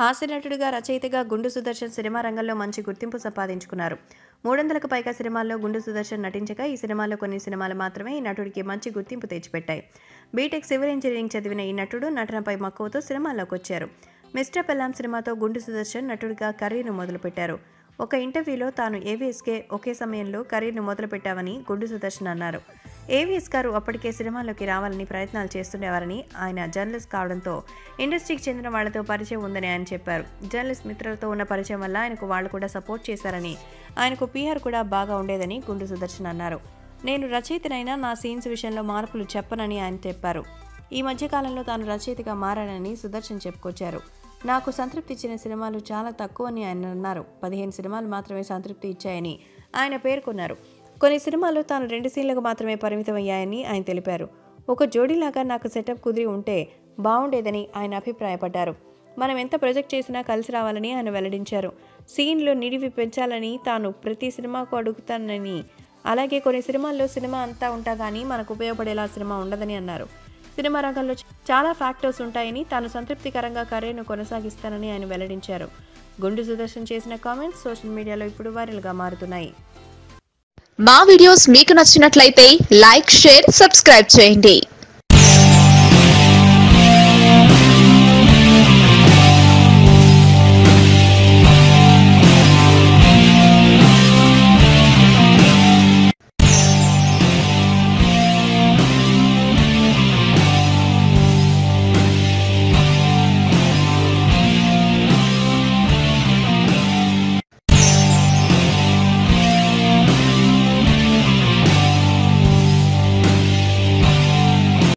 హాస్య నటుడిగా రచయితగా గుండు సుదర్శన్ సినిమా రంగంలో మంచి గుర్తింపు సంపాదించుకున్నారు మూడు వందలకు పైగా సినిమాల్లో గుండు సుదర్శన్ నటించగా ఈ సినిమాలో కొన్ని సినిమాలు మాత్రమే ఈ నటుడికి మంచి గుర్తింపు తెచ్చిపెట్టాయి బీటెక్ సివిల్ ఇంజనీరింగ్ చదివిన ఈ నటుడు నటనపై మక్కువతో సినిమాల్లోకి వచ్చారు మిస్టర్ పెల్లాం సినిమాతో గుండు సుదర్శన్ నటుడిగా కెరీర్ను మొదలుపెట్టారు ఒక ఇంటర్వ్యూలో తాను ఏవిఎస్కే ఒకే సమయంలో కెరీర్ను మొదలుపెట్టామని గుండు సుదర్శన్ అన్నారు ఏవిఎస్ గారు అప్పటికే సినిమాల్లోకి రావాలని ప్రయత్నాలు చేస్తుండేవారని ఆయన జర్నలిస్ట్ కావడంతో ఇండస్ట్రీకి చెందిన వాళ్లతో పరిచయం ఉందని ఆయన చెప్పారు జర్నలిస్ట్ మిత్రులతో ఉన్న పరిచయం వల్ల ఆయనకు వాళ్ళు కూడా సపోర్ట్ చేశారని ఆయనకు పీఆర్ కూడా బాగా ఉండేదని గుండు సుదర్శన్ అన్నారు నేను రచయితనైనా నా సీన్స్ విషయంలో మార్పులు చెప్పనని ఆయన చెప్పారు ఈ మధ్యకాలంలో తాను రచయితగా మారానని సుదర్శన్ చెప్పుకొచ్చారు నాకు సంతృప్తి ఇచ్చిన సినిమాలు చాలా తక్కువని ఆయన అన్నారు పదిహేను సినిమాలు మాత్రమే సంతృప్తి ఇచ్చాయని ఆయన పేర్కొన్నారు కొన్ని సినిమాలు తాను రెండు సీన్లకు మాత్రమే పరిమితమయ్యాయని ఆయన తెలిపారు ఒక జోడీలాగా నాకు సెటప్ కుదిరి ఉంటే బాగుండేదని ఆయన అభిప్రాయపడ్డారు మనం ఎంత ప్రొజెక్ట్ చేసినా కలిసి రావాలని ఆయన వెల్లడించారు సీన్లో నిడివి పెంచాలని తాను ప్రతి సినిమాకు అడుగుతానని అలాగే కొన్ని సినిమాల్లో సినిమా అంతా ఉంటా కానీ మనకు ఉపయోగపడేలా సినిమా ఉండదని అన్నారు సినిమా రంగంలో చాలా ఫ్యాక్టర్స్ ఉంటాయని తాను సంతృప్తికరంగా కెరీర్ను కొనసాగిస్తానని ఆయన వెల్లడించారు గుండు సుదర్శన్ చేసిన కామెంట్స్ సోషల్ మీడియాలో ఇప్పుడు వైరల్గా మారుతున్నాయి మా వీడియోస్ మీకు నచ్చినట్లయితే లైక్ షేర్ సబ్స్క్రైబ్ చేయండి